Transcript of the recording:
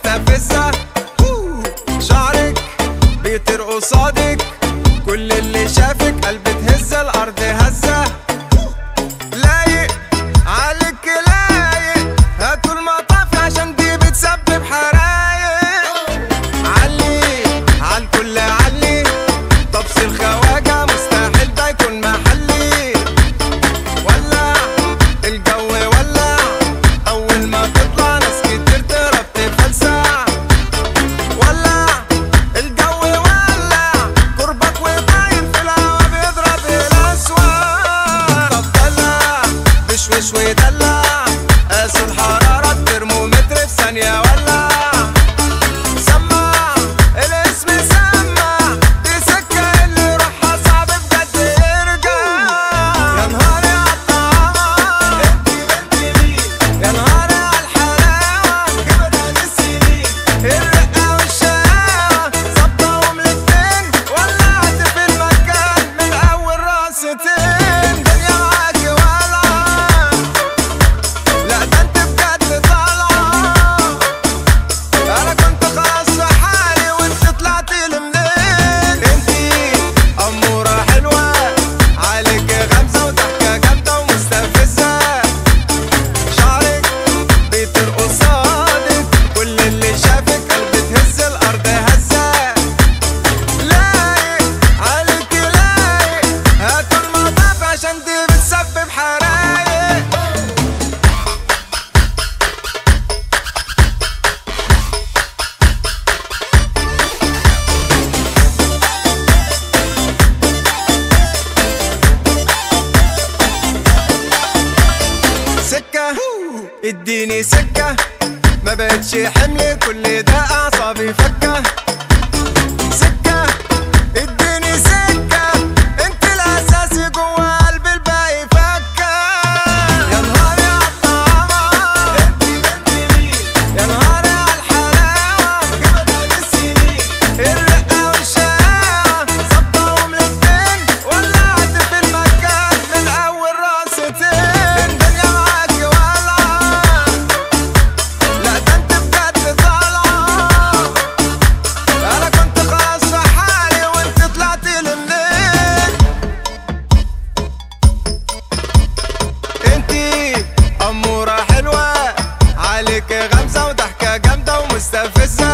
مستفزة هو، شعرك بيطير قصادك كل اللي شافك قلب تهز الأرض هزة لايق عليك لايق هاتوا المطاف عشان دي بتسبب حرايق علي عالكل علي طبس الخواجة مستحيل ده يكون محلي ولع الجو ولع أول ما تطلع ناس كتير تهرب تفلسع ولع الجو ولع قربك وطاير في الهوا بيضرب الأسوار طب دلع بشوش ودلع قاس الحرارة الترمومتر في ثانية ولع سمع الاسم سمع دي سكة اللي روحها صعب بجد يرجع يا نهاري عالطعامة انتي بنتي مين يا نهاري عالحلاوة جبنا للسنين الرقة والشقاوة ظبطة وملتين ولعت في المكان من أول راستين دنيا معاكي ولعة لا ده انت بجد طالعة انا كنت خلاص في حالي وانت طلعتي لي منين انتي اموره حلوه عليك غمزه وضحكه جامده ومستفزه شعرك بيطير قصادك كل اللي شافك قلب تهز الارض هزه لايق عليك لايق هاتوا المطاف عشان دي بتسبب حرايق سكة اديني سكة ما بقتش حمل كل ده اعصابي فكة سكة اديني سكة انت الاساسي جوا قلب الباقي فكة يا نهاري عالطعامة انتي بنتي مين يا نهاري عالحلاوة جبنا للسنين الرقة والشقاوة ظبطة وملتين ولعت في المكان من اول راستين الدنيا معاكي ولعة لا ده انت بجد طالعة انا كنت خلاص في حالي وانت طلعتي لي منين انتي امورة حلوة عليك غمزة وضحكة جامدة ومستفزة